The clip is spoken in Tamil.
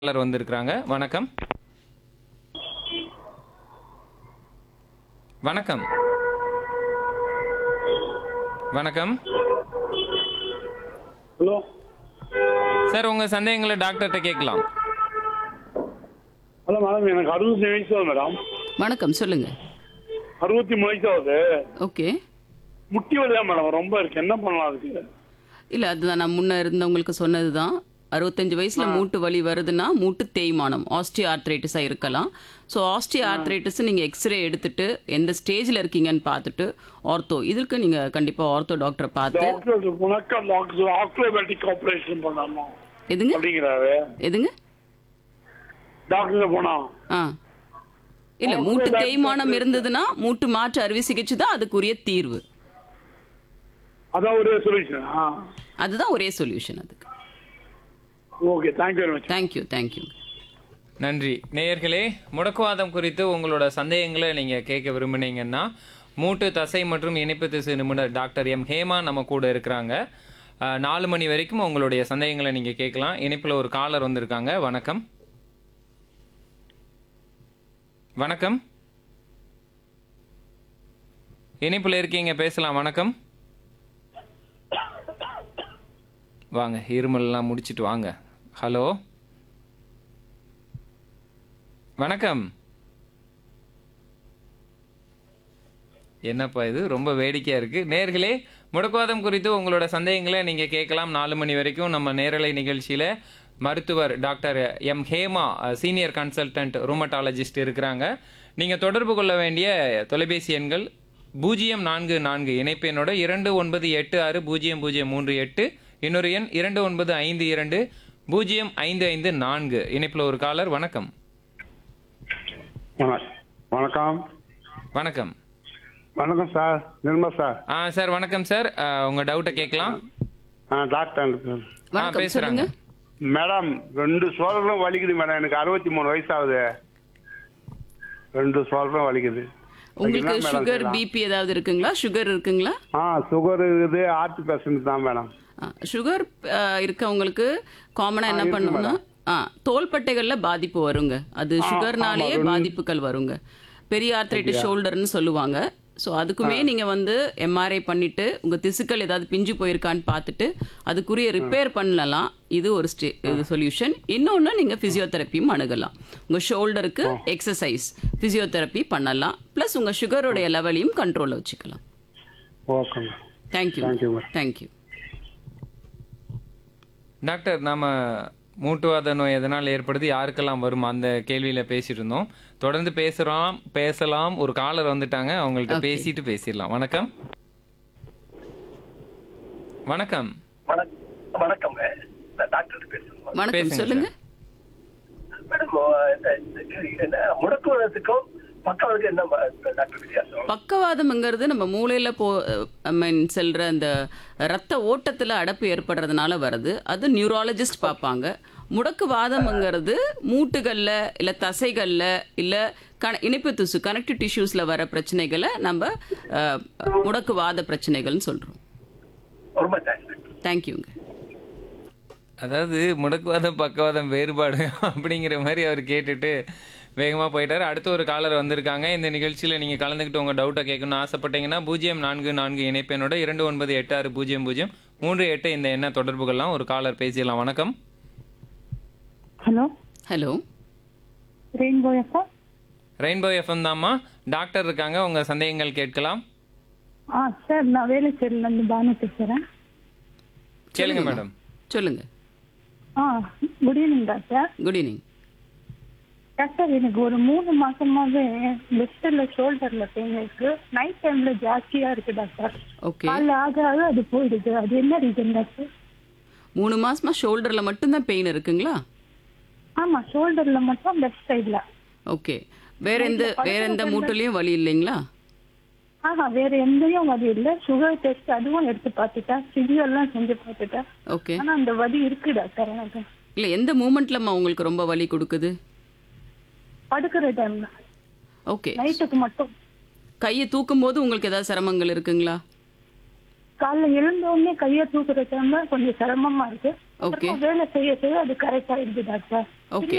காலர் வந்திருக்கிறாங்க வணக்கம் வணக்கம் வணக்கம் ஹலோ சார் உங்க சந்தேகங்களை டாக்டர்கிட்ட கேட்கலாம் ஹலோ மேடம் எனக்கு அறுபத்தி வயசு ஆகுது மேடம் வணக்கம் சொல்லுங்க அறுபத்தி மூணு வயசு ஆகுது ஓகே முட்டி வலியா மேடம் ரொம்ப இருக்கு என்ன பண்ணலாம் அதுக்கு இல்ல அதுதான் நான் முன்ன இருந்தவங்களுக்கு சொன்னதுதான் அறுபத்தஞ்சு வயசுல மூட்டு வலி வருதுன்னா மூட்டு தேய்மானம் ஆஸ்டியோ ஆர்த்ரைட்டிஸா இருக்கலாம் ஸோ ஆஸ்டியோ ஆர்த்ரைட்டிஸ் நீங்க எக்ஸ்ரே எடுத்துட்டு எந்த ஸ்டேஜ்ல இருக்கீங்கன்னு பார்த்துட்டு ஆர்த்தோ இதுக்கு நீங்க கண்டிப்பா ஆர்த்தோ டாக்டரை பார்த்து டாக்டர் போனாக்கா டாக்டர் ஆக்ரோபேட்டிக் ஆப்ரேஷன் பண்ணலாமா எதுங்க அப்படிங்கிறாரு எதுங்க டாக்டர் போனா ஆ இல்ல மூட்டு தேய்மானம் இருந்ததுன்னா மூட்டு மாற்று அறுவை சிகிச்சை தான் அதுக்குரிய தீர்வு அதான் ஒரு சொல்யூஷன் ஆ அதுதான் ஒரே சொல்யூஷன் அதுக்கு okay thank you very much thank you thank you நன்றி நேயர்களே முடக்குவாதம் குறித்து உங்களோட சந்தேகங்களை நீங்க கேட்க விரும்புனீங்கன்னா மூட்டு தசை மற்றும் இணைப்பு திசு நிபுணர் டாக்டர் எம் ஹேமா நம்ம கூட இருக்கிறாங்க அஹ், நாலு மணி வரைக்கும் உங்களுடைய சந்தேகங்களை நீங்க கேட்கலாம் இணைப்புல ஒரு காலர் வந்திருக்காங்க வணக்கம் வணக்கம் இணைப்புல இருக்கீங்க பேசலாம் வணக்கம் வாங்க இருமல்லாம் முடிச்சிட்டு வாங்க ஹலோ வணக்கம் என்னப்பா இது ரொம்ப வேடிக்கையா இருக்கு நேர்களே முடக்குவாதம் குறித்து உங்களோட சந்தேகங்களை நீங்க கேட்கலாம் நாலு மணி வரைக்கும் நம்ம நேரலை நிகழ்ச்சியில மருத்துவர் doctor M Hema senior consultant rheumatologist இருக்கிறாங்க நீங்க தொடர்பு கொள்ள வேண்டிய தொலைபேசி எண்கள் பூஜ்ஜியம் நான்கு நான்கு இணைப்பு எண்ணோட இரண்டு ஒன்பது எட்டு ஆறு பூஜ்ஜியம் பூஜ்ஜியம் மூன்று எட்டு இன்னொரு எண் இரண்டு ஒன்பது ஐந்து இரண்டு பூஜ்ஜியம் ஐந்து ஐந்து நான்கு இணைப்புல ஒரு காலர் வணக்கம் வணக்கம் வணக்கம் வணக்கம் சார் நிர்மா சார் ஆ சார் வணக்கம் சார் ஆ, உங்க டவுட்டை கேட்கலாம் ஆ டாக்டர் வணக்கம் பேசுறாங்க. சொல்லுங்க மேடம் ரெண்டு சோழர்களும் வலிக்குது மேடம் எனக்கு அறுபத்தி மூணு வயசு ஆகுது ரெண்டு சோழர்களும் வலிக்குது உங்களுக்கு அதுக்கு என்ன மேடம் சுகர் செய்யலாம்? பிபி ஏதாவது இருக்குங்களா சுகர் இருக்குங்களா ஆ சுகர் இருக்குது ஹார்ட் பேஷண்ட் தான் மேடம் சுகர் இருக்கவங்களுக்கு காமனா என்ன பண்ணணும்னா ஆ தோள்பட்டைகள்ல பாதிப்பு வருங்க அது சுகர்னாலேயே பாதிப்புகள் வருங்க பெரிய ஆர்த்ரைட்டிஸ் ஷோல்டர்னு சொல்லுவாங்க ஸோ அதுக்குமே நீங்க வந்து எம்ஆர்ஐ பண்ணிட்டு உங்க திசுக்கள் ஏதாவது பிஞ்சு போயிருக்கான்னு பார்த்துட்டு அதுக்குரிய ரிப்பேர் பண்ணலாம் இது ஒரு ஸ்டே இது சொல்யூஷன் இன்னொன்று நீங்க பிசியோதெரப்பியும் அணுகலாம் உங்க ஷோல்டருக்கு எக்ஸசைஸ் பிசியோதெரப்பி பண்ணலாம் ப்ளஸ் உங்க சுகருடைய லெவலையும் கண்ட்ரோலில் வச்சுக்கலாம் okay madam thank you Thank you, madam. Thank you doctor நாம மூட்டுவாத நோய் எதனால் ஏற்படுது யாருக்கெல்லாம் வரும் அந்த கேள்வியில பேசிட்டு இருந்தோம் தொடர்ந்து பேசுறோம் பேசலாம் ஒரு காலர் வந்துட்டாங்க அவங்கள்ட்ட Okay. பேசிட்டு பேசிடலாம் வணக்கம் வணக்கம் வணக்கம் வணக்கங்க நான் டாக்டர் பேசுறேன் வணக்கம் பேசுங்க சொல்லுங்க மேடம் இந்த- இந்த- என்ன முடக்குவதற்கும் பக்கவாதுக்கு என்ன ம- டாக்டர் வித்தியாசம் பக்கவாதம்ங்கிறது நம்ம மூளையில போ ஐ மீன் செல்ற அந்த ரத்த ஓட்டத்துல அடப்பு ஏற்படுறதுனால வருது அது நியூராலஜிஸ்ட் பார்ப்பாங்க முடக்குவாதம்ங்கிறது மூட்டுகள்ல இல்ல தசைகள்ல இல்ல கன இணைப்பு திசு கனெக்டிவ் டிஷ்யூஸ்ல வர பிரச்சனைகளை நம்ம அஹ், முடக்குவாத பிரச்சனைகள்னு சொல்றோம் ரொம்ப தேங்க்ஸ் தேங்க்யூங்க அதாவது முடக்குவாதம் பக்கவாதம் வேறுபாடு அப்படிங்கிற மாதிரி அவர் கேட்டுட்டு வேகமாக போயிட்டார் அடுத்த ஒரு காலர் வந்திருக்காங்க இந்த நிகழ்ச்சியில் நீங்கள் கலந்துக்கிட்டு உங்கள் டவுட்டை கேட்கணும்னு ஆசைப்பட்டீங்கன்னா பூஜ்ஜியம் நான்கு நான்கு இணைப்பெண்ணோட இரண்டு ஒன்பது எட்டு ஆறு பூஜ்ஜியம் பூஜ்ஜியம் மூன்று எட்டு இந்த எண்ண தொடர்புகள்லாம் ஒரு காலர் பேசிடலாம் வணக்கம் hello hello rainbow FM rainbow FM தாம்மா டாக்டர் இருக்காங்க உங்கள் சந்தேகங்கள் கேட்கலாம் ஆ சார் நான் வேலைச்சேரியிலேருந்து பானு பேசுகிறேன் கேளுங்க மேடம் சொல்லுங்க ஆ good evening doctor good evening doctor எனக்கு ஒரு மூணு மாசமாவே லெஃப்டில் ஷோல்டர்ல பெயின் இருக்கு நைட் டைம்ல ஜாஸ்தியா இருக்கு டாக்டர் ஓகே காலைல ஆக ஆக அது போயிடுது அது என்ன ரீசன் டாக்டர் மூணு மாசமா ஷோல்டர்ல மட்டும்தான் பெயின் இருக்குங்களா ஆமா ஷோல்டர்ல மட்டும் லெஃப்ட் சைடுல ஓகே வேற எந்த வேற எந்த மூட்டுலயும் வலி இல்லைங்களா ஆஹா வேற எந்தையும் வலி இல்ல சுகர் டெஸ்ட் அதுவும் எடுத்து பார்த்துட்டேன் சிவியர் எல்லாம் செஞ்சு பார்த்துட்டேன் ஓகே ஆனா அந்த வலி இருக்கு டாக்டர் எனக்கு இல்ல எந்த மூமெண்ட்லம்மா உங்களுக்கு ரொம்ப வலி கொடுக்குது படுக்கிற டைம்ல ஓகே நைட்டுக்கு மட்டும் கையை தூக்கும் போது உங்களுக்கு ஏதாவது சிரமங்கள் இருக்குங்களா காலைல எழுந்த உடனே கையை தூக்குற டைம்ல கொஞ்சம் சிரமமா இருக்கு ஓகே அப்புறமா வேலை செய்ய செய்ய அது கரெக்ட் ஆயிடுது டாக்டர் ஓகே